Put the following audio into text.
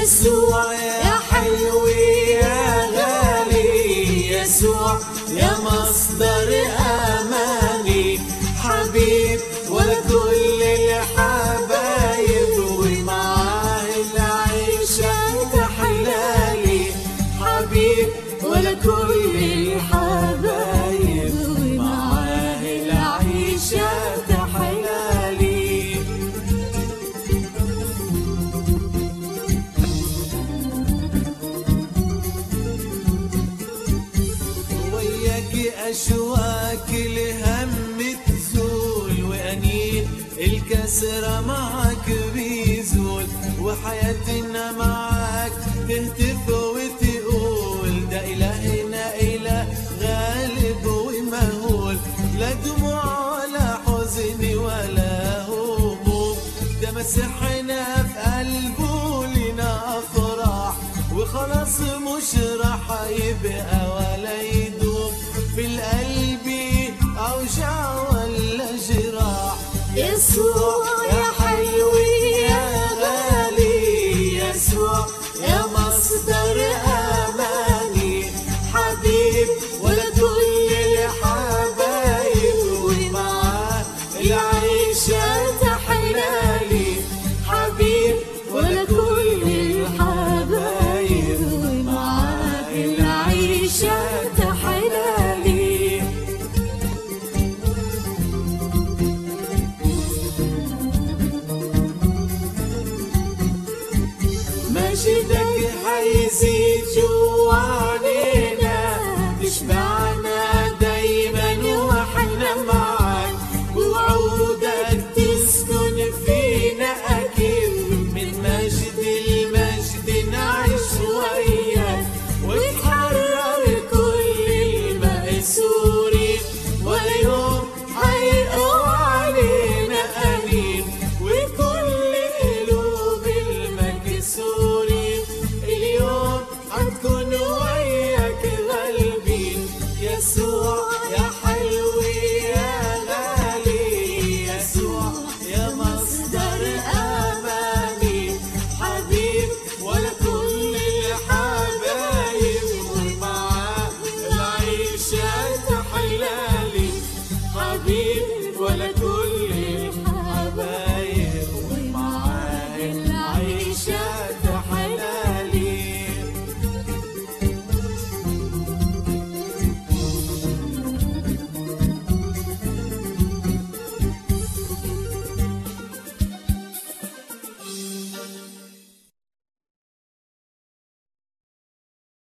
يسوع يا حلو يا غالي يسوع يا مصدر اماني حبيب ولكل الحبايب ومعاه العيشه تحلالي حبيب ولكل الحبايب ومعاه العيشه تحلالي وياك أشواك لهم تزول وأنين الكسرة معك بيزول وحياتنا معك تهتف وتقول ده إلهنا إله غالب ومهول لا دموع ولا حزن ولا هموم ده مسحنا في قلبه لنا أفراح وخلاص مش راح يبقى ولا يدوم في القلب أوجع ولا جراح يسوع يا حلو يا غالي يسوع يا مصدر أماني حبيب ولكل الحبايب ومعاه العيشة تحلالي حبيب ولكل الحبايب ومعاه العيشة تحلالي مجدك هيزيد جوعني